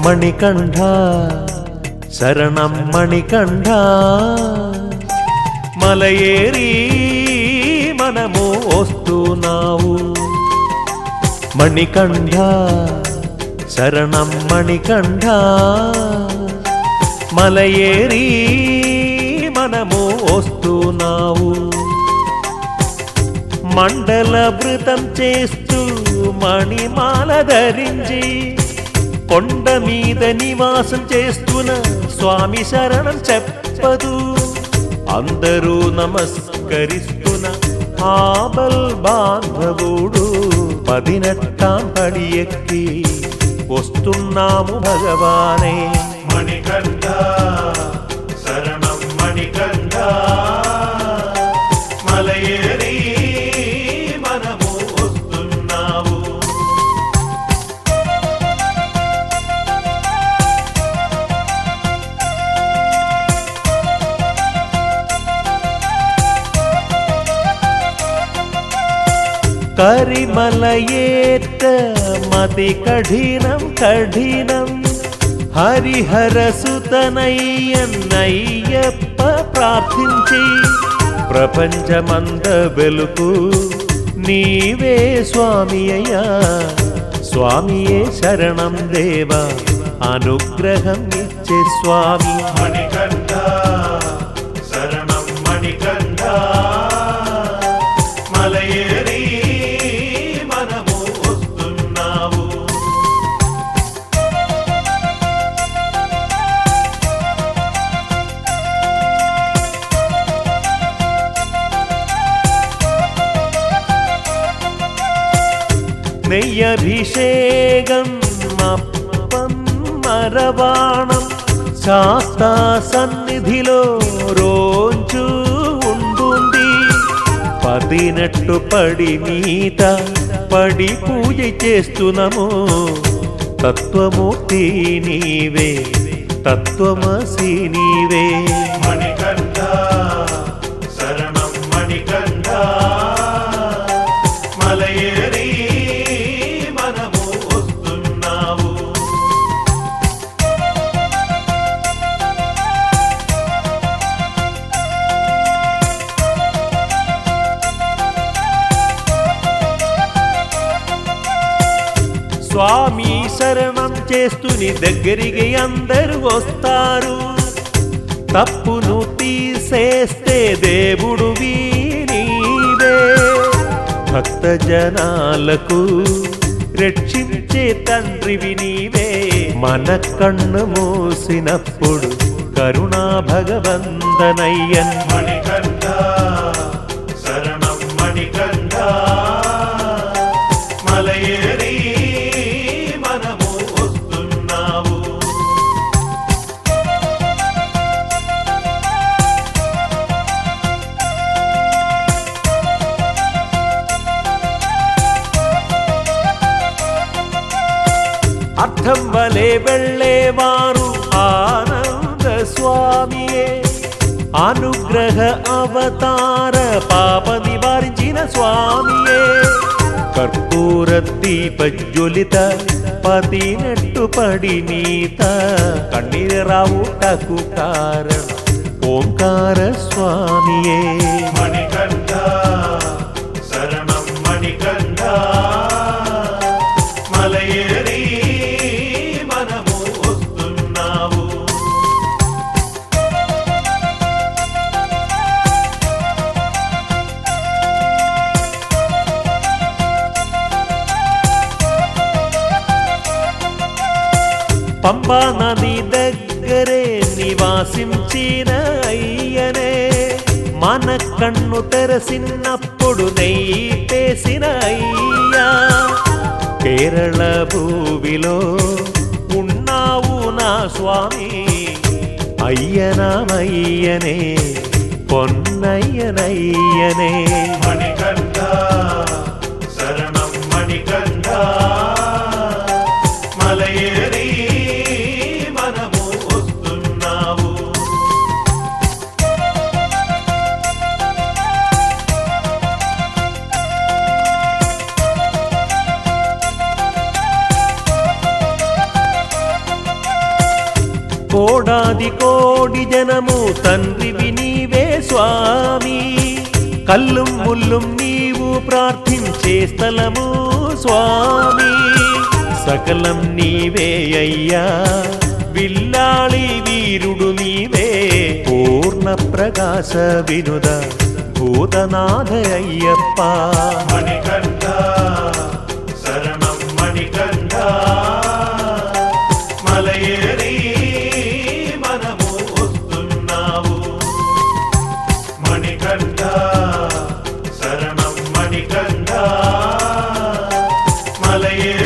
మణికంఠ శరణం మణికంఠ మలయేరి మనము వస్తున్నావు మణికంఠ శరణం మణికంఠ మలయేరి మనము వస్తున్నావు మండల భృతం చేస్తూ మణిమాల ధరించి కొండ మీద నివాసం చేస్తున్న స్వామి శరణం చెప్పదు అందరూ నమస్కరిస్తున్న ఆబల్ బాంధవుడు పదినెట్టాం పడి ఎక్కి వస్తున్నాము భగవానే మణికంఠ శరణం మణికంఠ మలయేరి మనము వస్తున్నావు కరిమలయేత్త మతి కఠినం కఠినం హరిహర సుతనయ్యన్నయ్యప్ప ప్రార్థించి ప్రపంచమంద వెలుగు నీవే స్వామి అయ్యా స్వామియే శరణం దేవ అనుగ్రహం ఇచ్చే స్వామి మణికంఠ శరణం మణికంఠ మలయేరి మనము వస్తున్నావు നെയ്യഭിഷേകം അപ്പം മരവാണം శాస్తా సన్నిధిలో రోజు ఉండుంది పదినట్టు పడి మీత పడి పూజ చేస్తున్నాము తత్వమూర్తి నీవే తత్వమసి నీవే మణికంఠ శరణం మణికంఠ మలయేరి మనము వస్తున్నావు స్వామి శరణం చేస్తుని దగ్గరికి అందరూ వస్తారు తప్పును తీసేస్తే దేవుడు నీవే భక్త జనాలకు రక్షించే తండ్రివి నీవే మన కన్ను మూసినప్పుడు కరుణా భగవంతనయ్యన్ మణికంఠ శరణం మణికంఠ మలయేరి మనము వస్తున్నావు అర్థం వలె వెళ్ళేవారు ఆనంద స్వామియే అనుగ్రహ అవతార పాప నివారించిన స్వామియే కర్పూర దీప జ్వలిత పతినట్టు పడి నీత కన్నీరావుటకు కారణం ఓంకార స్వామియే మణికంఠ శరణం మణికంఠ మలయేరి మనము వస్తున్నావు పంబా నది దగ్గరే నివాసించిన అయ్యనే మన కన్ను తెరసినప్పుడు నెయ్యి పేసిన అయ్యా కేరళ భూవిలో ఉన్నావు నా స్వామి అయ్యనామయ్యనే పొన్నయ్యనయ్యనే మణికంఠ శరణం మణికంఠ మలయేరి మనము వస్తున్నావు కోడాది కోడి జనము తండ్రివి నీవే స్వామి కల్లుం ముల్లుం నీవు ప్రార్థించే స్థలము స్వామి సకలం నీవే అయ్యా విల్లాళి వీరుడు నీవే పూర్ణ ప్రకాశ వినుద భూతనాథ అయ్యప్ప మణికంఠ శరణం మణికంఠ మలయేరి మనము వస్తున్నావు మణికంఠ శరణం మణికంఠ మలయేరి